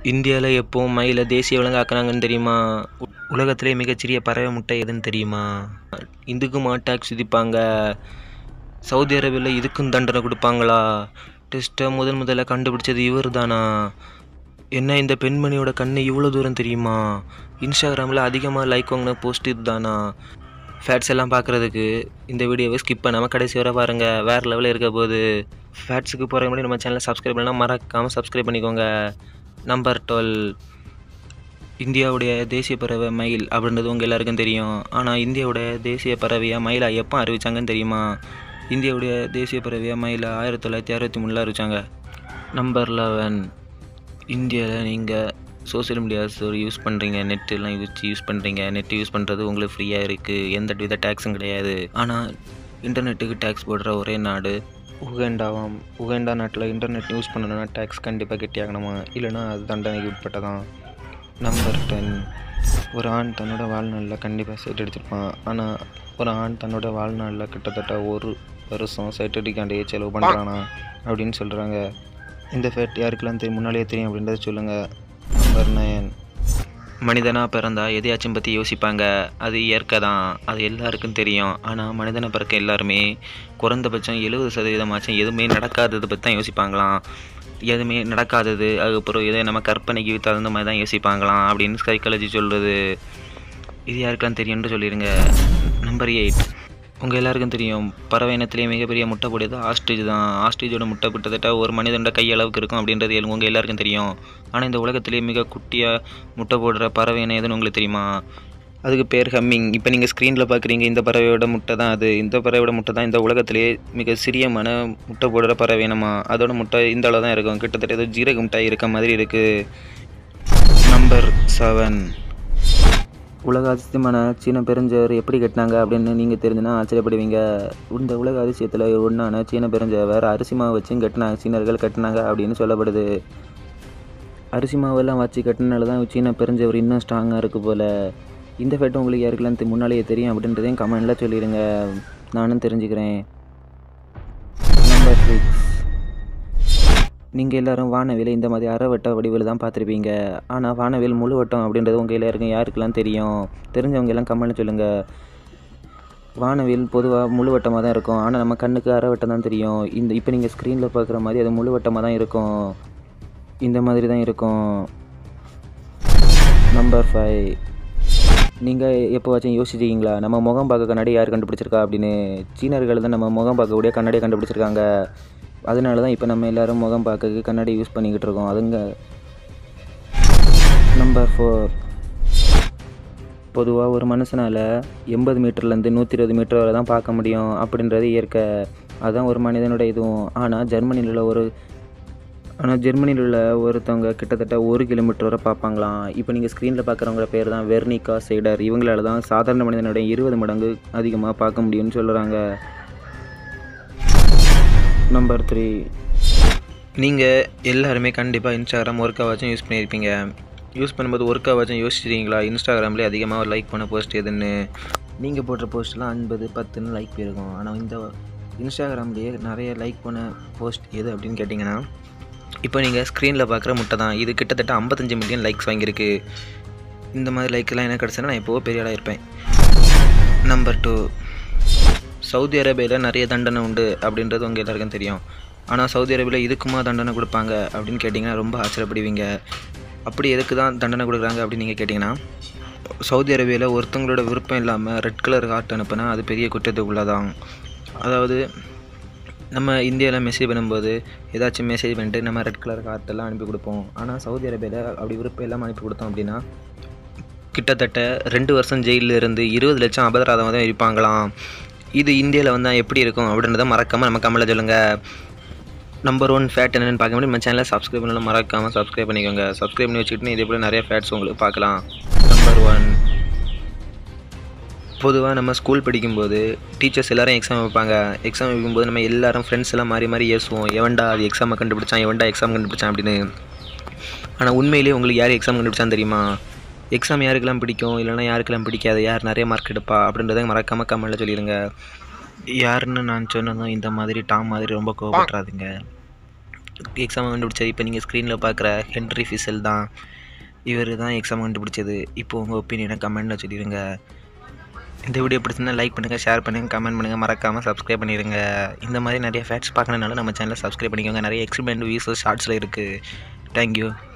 இந்தியாவில் எப்போவும் மயிலை தேசிய விலங்காக்குனாங்கன்னு தெரியுமா உலகத்திலே மிகச்சிறிய பறவை முட்டை எதுன்னு தெரியுமா இதுக்குமா டேக்ஸ் விதிப்பாங்க சவுதி அரேபியாவில் இதுக்கும் தண்டனை கொடுப்பாங்களா டெஸ்ட்டை முதன் முதல்ல கண்டுபிடிச்சது இவர் தானா என்ன இந்த பெண்மணியோட கண்ணு இவ்வளோ தூரம் தெரியுமா இன்ஸ்டாகிராமில் அதிகமாக லைக் வாங்கின போஸ்ட் இது தானா ஃபேட்ஸ் எல்லாம் பார்க்குறதுக்கு இந்த வீடியோவை ஸ்கிப் பண்ணாமல் கடைசி வரை பாருங்கள் வேறு லெவலில் இருக்க போது ஃபேட்ஸுக்கு போகிற முன்னாடி நம்ம சேனலை சப்ஸ்கிரைப் பண்ணலாம் மறக்காமல் சப்ஸ்கிரைப் பண்ணிக்கோங்க நம்பர் டுவெல் இந்தியாவுடைய தேசிய பறவை மயில் அப்படின்றது உங்கள் எல்லாருக்கும் தெரியும் ஆனால் இந்தியாவோட தேசிய பறவையாக மயிலை எப்போ அறிவிச்சாங்கன்னு தெரியுமா இந்தியாவுடைய தேசிய பறவையாக மயிலை ஆயிரத்தி தொள்ளாயிரத்தி அறுபத்தி மூணில் அறிவிச்சாங்க நம்பர் லெவன் இந்தியாவில் நீங்கள் சோஷியல் மீடியாஸ் யூஸ் பண்ணுறீங்க நெட்டெல்லாம் யூஸ் யூஸ் பண்ணுறீங்க நெட் யூஸ் பண்ணுறது உங்களுக்கு ஃப்ரீயாக இருக்குது எந்த வித டேக்ஸும் கிடையாது ஆனால் இன்டர்நெட்டுக்கு டேக்ஸ் போடுற ஒரே நாடு உகண்டாவாம் உகண்டா நாட்டில் இன்டர்நெட் யூஸ் பண்ணணும்னா டேக்ஸ் கண்டிப்பாக கட்டியாகணுமா இல்லைனா அது தண்டனைக்கு உட்பட்டதான் நம்பர் டென் ஒரு ஆண் தன்னோட வாழ்நாளில் கண்டிப்பாக சைட் அடிச்சிருப்பான் ஆனால் ஒரு ஆண் தன்னோட வாழ்நாளில் கிட்டத்தட்ட ஒரு வருஷம் சைட் அடிக்காண்டையே செலவு பண்ணுறானா அப்படின்னு சொல்கிறாங்க இந்த ஃபேட் யாருக்கெல்லாம் தெரியும் முன்னாலேயே தெரியும் அப்படின்றத சொல்லுங்கள் நம்பர் நயன் மனிதனாக பிறந்தா எதையாச்சும் பற்றி யோசிப்பாங்க அது இயற்கை தான் அது எல்லாருக்கும் தெரியும் ஆனால் மனிதனை பிறக்க எல்லாருமே குறைந்தபட்சம் எழுபது சதவீதமாச்சும் எதுவுமே நடக்காததை பற்றி தான் யோசிப்பாங்களாம் எதுவுமே நடக்காதது அதுக்கப்புறம் எதை நம்ம கற்பனைக்கு தகுந்த மாதிரி தான் யோசிப்பாங்களாம் அப்படின்னு சைக்காலஜி சொல்கிறது இது யாருக்கெல்லாம் தெரியும்னு சொல்லிடுங்க நம்பர் எயிட் உங்கள் எல்லாருக்கும் தெரியும் பறவை இனத்திலேயே மிகப்பெரிய முட்டை போடுறது ஆஸ்ட்ரிச் தான் ஆஸ்ட்ரிச்சோட முட்டை கிட்டத்தட்ட ஒரு மனிதனோட கை அளவுக்கு இருக்கும் அப்படின்றது எல் உங்கள் எல்லாருக்கும் தெரியும் ஆனால் இந்த உலகத்திலேயே மிக குட்டியாக முட்டை போடுற பறவை இனம் எதுன்னு உங்களுக்கு தெரியுமா அதுக்கு பேர் ஹம்மிங் இப்போ நீங்கள் ஸ்க்ரீனில் பார்க்குறீங்க இந்த பறவையோட முட்டை தான் அது இந்த பறவையோட முட்டை தான் இந்த உலகத்திலேயே மிக சிறியமான முட்டை போடுற பறவை இனமா அதோட முட்டை இந்த அளவு தான் இருக்கும் கிட்டத்தட்ட ஏதோ ஜீரக முட்டை இருக்க மாதிரி இருக்குது நம்பர் செவன் உலக அதிசயமான சீன பெருஞ்சவர் எப்படி கட்டினாங்க அப்படின்னு நீங்கள் தெரிஞ்சுன்னா ஆச்சரியப்படுவீங்க இந்த உலக அதிசயத்தில் ஒன்றான சீன பெருஞ்சவர் அரிசி மாவு வச்சும் கட்டினாங்க சீனர்கள் கட்டினாங்க அப்படின்னு சொல்லப்படுது அரிசி மாவெல்லாம் வச்சு கட்டினால தான் சீன பெருஞ்சவர் இன்னும் ஸ்ட்ராங்காக இருக்குது போல் இந்த ஃபேட்டு உங்களுக்கு யாருக்கெல்லாம் தெ- முன்னாலேயே தெரியும் அப்படின்றதையும் கமெண்டில் சொல்லிடுங்க நானும் தெரிஞ்சுக்கிறேன் நம்பர் சிக்ஸ் நீங்கள் எல்லாரும் வானவில் இந்த மாதிரி அரைவட்ட வடிவில் தான் பார்த்துருப்பீங்க ஆனால் வானவில் முழு வட்டம் அப்படின்றது உங்கள் எல்லாருக்கும் யாருக்கெல்லாம் தெரியும் தெரிஞ்சவங்க எல்லாம் கமெண்ட் சொல்லுங்கள் வானவில் பொதுவாக முழு வட்டமாக தான் இருக்கும் ஆனால் நம்ம கண்ணுக்கு அரைவட்டம் தான் தெரியும் இந்த இப்போ நீங்கள் ஸ்க்ரீனில் பார்க்குற மாதிரி அது முழு வட்டமாக தான் இருக்கும் இந்த மாதிரி தான் இருக்கும் நம்பர் ஃபைவ் நீங்கள் எப்போவாச்சும் யோசிச்சிருக்கீங்களா நம்ம முகம் பார்க்க கண்ணாடி யார் கண்டுபிடிச்சிருக்கா அப்படின்னு சீனர்கள் தான் நம்ம முகம் பார்க்கக்கூடிய கண்ணாடியை கண்டுபிடிச்சிருக்காங்க அதனால தான் இப்போ நம்ம எல்லாரும் முகம் பார்க்கறதுக்கு கண்ணாடி யூஸ் பண்ணிக்கிட்டு இருக்கோம் அதுங்க நம்பர் ஃபோர் பொதுவாக ஒரு மனுஷனால் எண்பது மீட்டர்லேருந்து நூற்றி இருபது மீட்டர் வரை தான் பார்க்க முடியும் அப்படின்றது இயற்கை அதுதான் ஒரு மனிதனோட இதுவும் ஆனால் ஜெர்மனியில் உள்ள ஒரு ஆனால் ஜெர்மனியில் உள்ள ஒருத்தவங்க கிட்டத்தட்ட ஒரு கிலோமீட்டர் வரை பார்ப்பாங்களாம் இப்போ நீங்கள் ஸ்க்ரீனில் பார்க்குறவங்க பேர் தான் வெர்னிகா சைடர் இவங்களால தான் சாதாரண மனிதனோட இருபது மடங்கு அதிகமாக பார்க்க முடியும்னு சொல்கிறாங்க நம்பர் த்ரீ நீங்கள் எல்லாருமே கண்டிப்பாக இன்ஸ்டாகிராம் ஒர்க்காவாச்சும் யூஸ் பண்ணியிருப்பீங்க யூஸ் பண்ணும்போது ஒர்க்காவாச்சும் யோசிச்சிருக்கீங்களா இன்ஸ்டாகிராம்லேயே அதிகமாக லைக் பண்ண போஸ்ட் எதுன்னு நீங்கள் போடுற போஸ்ட்லாம் ஐம்பது பத்துன்னு லைக் போயிருக்கும் ஆனால் இந்த இன்ஸ்டாகிராம்லேயே நிறைய லைக் பண்ண போஸ்ட் எது அப்படின்னு கேட்டிங்கன்னா இப்போ நீங்கள் ஸ்க்ரீனில் பார்க்குற முட்டை தான் இது கிட்டத்தட்ட ஐம்பத்தஞ்சு மில்லியன் லைக்ஸ் வாங்கியிருக்கு இந்த மாதிரி லைக்கெல்லாம் என்ன கிடச்சுன்னா நான் எப்போவோ பெரிய ஆளாக இருப்பேன் நம்பர் டூ சவுதி அரேபியாவில் நிறைய தண்டனை உண்டு அப்படின்றது உங்கள் எல்லாருக்கும் தெரியும் ஆனால் சவுதி அரேபியாவில் இதுக்குமா தண்டனை கொடுப்பாங்க அப்படின்னு கேட்டிங்கன்னா ரொம்ப ஆச்சரியப்படுவீங்க அப்படி எதுக்கு தான் தண்டனை கொடுக்குறாங்க அப்படின்னு நீங்கள் கேட்டிங்கன்னா சவுதி அரேபியாவில் ஒருத்தவங்களோட விருப்பம் இல்லாமல் ரெட் கலர் ஹார்ட் அனுப்புனா அது பெரிய குற்றத்துக்குள்ளதான் அதாவது நம்ம இந்தியாவில் மெசேஜ் பண்ணும்போது ஏதாச்சும் மெசேஜ் பண்ணிட்டு நம்ம ரெட் கலர் ஹார்ட்டெல்லாம் அனுப்பி கொடுப்போம் ஆனால் சவுதி அரேபியாவில் அப்படி விருப்பம் இல்லாமல் அனுப்பி கொடுத்தோம் அப்படின்னா கிட்டத்தட்ட ரெண்டு வருஷம் ஜெயிலில் இருந்து இருபது லட்சம் அபராதம் தான் இருப்பாங்களாம் இது இந்தியாவில் வந்தால் எப்படி இருக்கும் அப்படின்றத மறக்காமல் நம்ம கமலை சொல்லுங்கள் நம்பர் ஒன் ஃபேட் என்னென்னு பார்க்க முடியும் நம்ம சேனலை சப்ஸ்கிரைப் பண்ணலாம் மறக்காமல் சப்ஸ்கிரைப் பண்ணிக்கோங்க சப்ஸ்கிரைப் பண்ணி வச்சுக்கிட்டு இதே போல் நிறைய ஃபேட்ஸ் உங்களுக்கு பார்க்கலாம் நம்பர் ஒன் பொதுவாக நம்ம ஸ்கூல் படிக்கும்போது டீச்சர்ஸ் எல்லாரும் எக்ஸாம் வைப்பாங்க எக்ஸாம் வைக்கும்போது நம்ம எல்லாரும் ஃப்ரெண்ட்ஸ் எல்லாம் மாறி மாறி ஏசுவோம் எவன்டா அது எக்ஸாமை கண்டுபிடிச்சான் எவன்டா எக்ஸாம் கண்டுபிடிச்சான் அப்படின்னு ஆனால் உண்மையிலேயே உங்களுக்கு யார் எக்ஸாம் கண்டுபிடிச்சான்னு தெரியுமா எக்ஸாம் யாருக்கெல்லாம் பிடிக்கும் இல்லைன்னா யாருக்கெல்லாம் பிடிக்காது யார் நிறைய மார்க் எடுப்பா அப்படின்றத மறக்காமல் கமெண்ட்டில் சொல்லிடுங்க யாருன்னு நான் சொன்னதும் இந்த மாதிரி டாம் மாதிரி ரொம்ப கோவப்பட்டுறாதீங்க எக்ஸாமை கண்டுபிடிச்சது இப்போ நீங்கள் ஸ்க்ரீனில் பார்க்குற ஹென்ரி ஃபிசல் தான் இவர் தான் எக்ஸாம் கண்டுபிடிச்சது இப்போ உங்கள் ஒப்பீனியனை கமெண்ட்டில் சொல்லிடுங்க இந்த வீடியோ பிடிச்சிருந்தா லைக் பண்ணுங்கள் ஷேர் பண்ணுங்கள் கமெண்ட் பண்ணுங்கள் மறக்காமல் சப்ஸ்கிரைப் பண்ணிடுங்க இந்த மாதிரி நிறைய ஃபேக்ட்ஸ் பார்க்கறதுனால நம்ம சேனலை சப்ஸ்கிரைப் பண்ணிக்கோங்க நிறைய எக்ஸ்பிரிமெண்ட் வீடியோஸ் ஷார்ட்ஸில் இருக்குது தேங்க்யூ